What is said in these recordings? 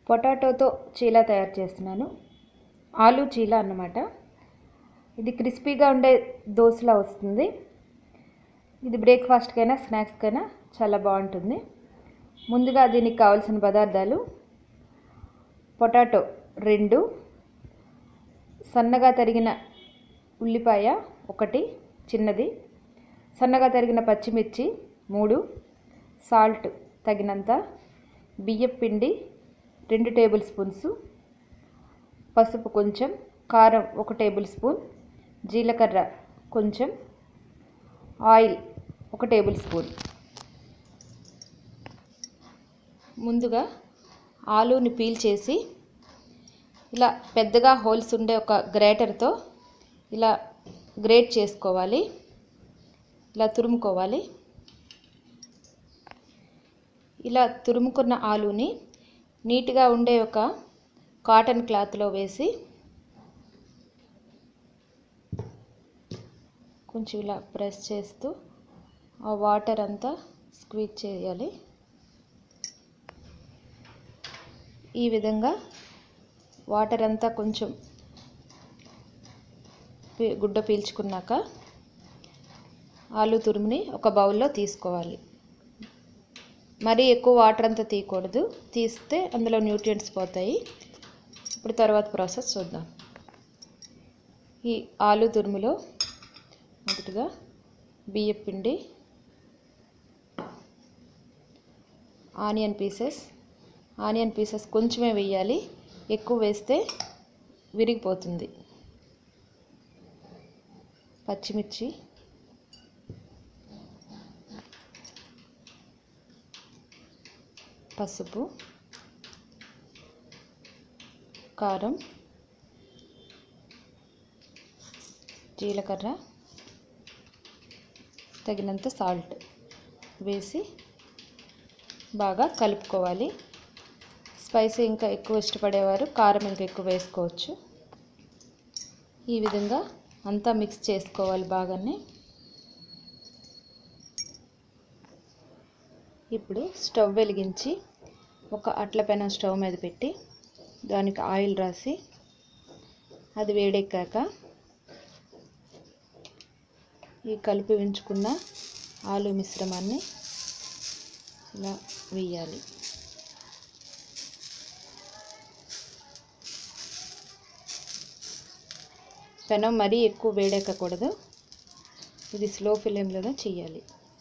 పొటాటోతో చీలా తయారు చేస్తున్నాను ఆలు చీలా అన్నమాట ఇది క్రిస్పీగా ఉండే దోశలా వస్తుంది ఇది బ్రేక్ఫాస్ట్కైనా స్నాక్స్కైనా చాలా బాగుంటుంది ముందుగా దీనికి కావాల్సిన పదార్థాలు పొటాటో రెండు సన్నగా తరిగిన ఉల్లిపాయ ఒకటి చిన్నది సన్నగా తరిగిన పచ్చిమిర్చి మూడు సాల్ట్ తగినంత బియ్యం పిండి రెండు టేబుల్ స్పూన్స్ పసుపు కొంచెం కారం ఒక టేబుల్ స్పూన్ జీలకర్ర కొంచెం ఆయిల్ ఒక టేబుల్ స్పూన్ ముందుగా ఆలూని పీల్ చేసి ఇలా పెద్దగా హోల్స్ ఉండే ఒక గ్రేటర్తో ఇలా గ్రేట్ చేసుకోవాలి ఇలా తురుముకోవాలి ఇలా తురుముకున్న ఆలూని నీట్గా ఉండే ఒక కాటన్ క్లాత్లో వేసి కొంచెం ఇలా ప్రెస్ చేస్తూ ఆ వాటర్ అంతా స్క్వీజ్ చేయాలి ఈ విధంగా వాటర్ అంతా కొంచెం పీ- గుడ్డ పీల్చుకున్నాక ఆలు తురుముని ఒక బౌల్లో తీసుకోవాలి మరీ ఎక్కువ వాటర్ అంతా తీయకూడదు తీస్తే అందులో న్యూట్రియంట్స్ పోతాయి ఇప్పుడు తర్వాత ప్రాసెస్ చూద్దాం ఈ ఆలు తురుములో మొదటగా బియ్యం పిండి ఆనియన్ పీసెస్ ఆనియన్ పీసెస్ కొంచెమే వేయాలి ఎక్కువ వేస్తే విరిగిపోతుంది పచ్చిమిర్చి పసుపు కారం జీలకర్ర తగినంత సాల్ట్ వేసి బాగా కలుపుకోవాలి స్పైసీ ఇంకా ఎక్కువ ఇష్టపడేవారు కారం ఇంకా ఎక్కువ వేసుకోవచ్చు ఈ విధంగా అంతా మిక్స్ చేసుకోవాలి బాగానే ఇప్పుడు స్టవ్ వెలిగించి ఒక అట్ల పెనం స్టవ్ మీద పెట్టి దానికి ఆయిల్ రాసి అది వేడెక్కాక ఈ కలిపి ఉంచుకున్న ఆలు మిశ్రమాన్ని ఇలా వేయాలి పెనం మరీ ఎక్కువ వేడెక్కకూడదు ఇది స్లో ఫ్లేమ్లోనే చేయాలి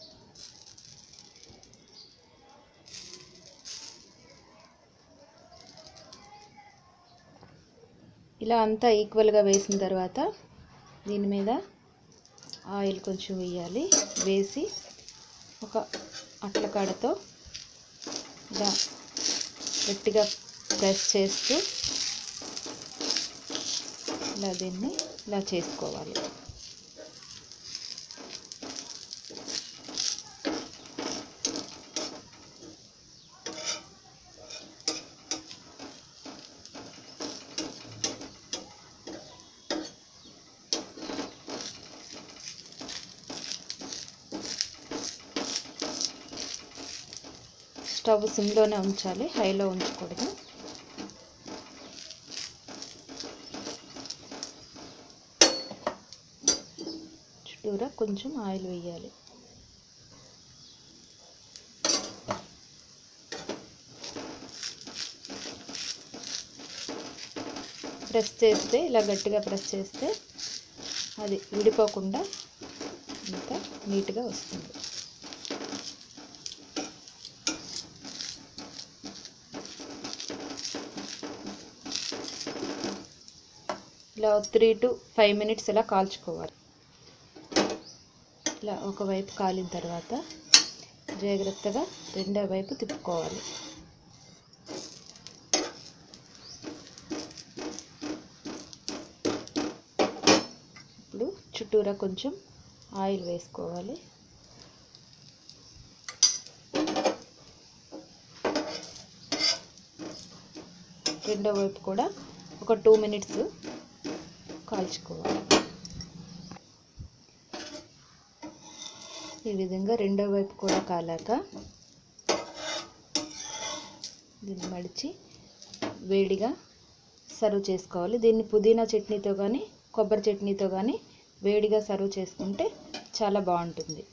ఇలా అంతా ఈక్వల్గా వేసిన తర్వాత దీని మీద ఆయిల్ కొంచెం వేయాలి వేసి ఒక అట్ల కాడతో ఇలా గట్టిగా ప్రెస్ చేస్తూ ఇలా దీన్ని ఇలా చేసుకోవాలి స్టవ్ సిమ్లోనే ఉంచాలి హైలో ఉంచకూడదు చుట్టూరా కొంచెం ఆయిల్ వేయాలి ప్రెస్ చేస్తే ఇలా గట్టిగా ప్రెస్ చేస్తే అది విడిపోకుండా ఇంకా నీట్గా వస్తుంది ఇలా త్రీ టు ఫైవ్ మినిట్స్ ఇలా కాల్చుకోవాలి ఇలా ఒకవైపు కాలిన తర్వాత జాగ్రత్తగా రెండో వైపు తిప్పుకోవాలి ఇప్పుడు చుట్టూరా కొంచెం ఆయిల్ వేసుకోవాలి రెండో వైపు కూడా ఒక టూ మినిట్స్ కాల్చుకోవాలి ఈ విధంగా రెండో వైపు కూడా కాలాక దీన్ని మడిచి వేడిగా సర్వ్ చేసుకోవాలి దీన్ని పుదీనా చట్నీతో కానీ కొబ్బరి చట్నీతో కానీ వేడిగా సర్వ్ చేసుకుంటే చాలా బాగుంటుంది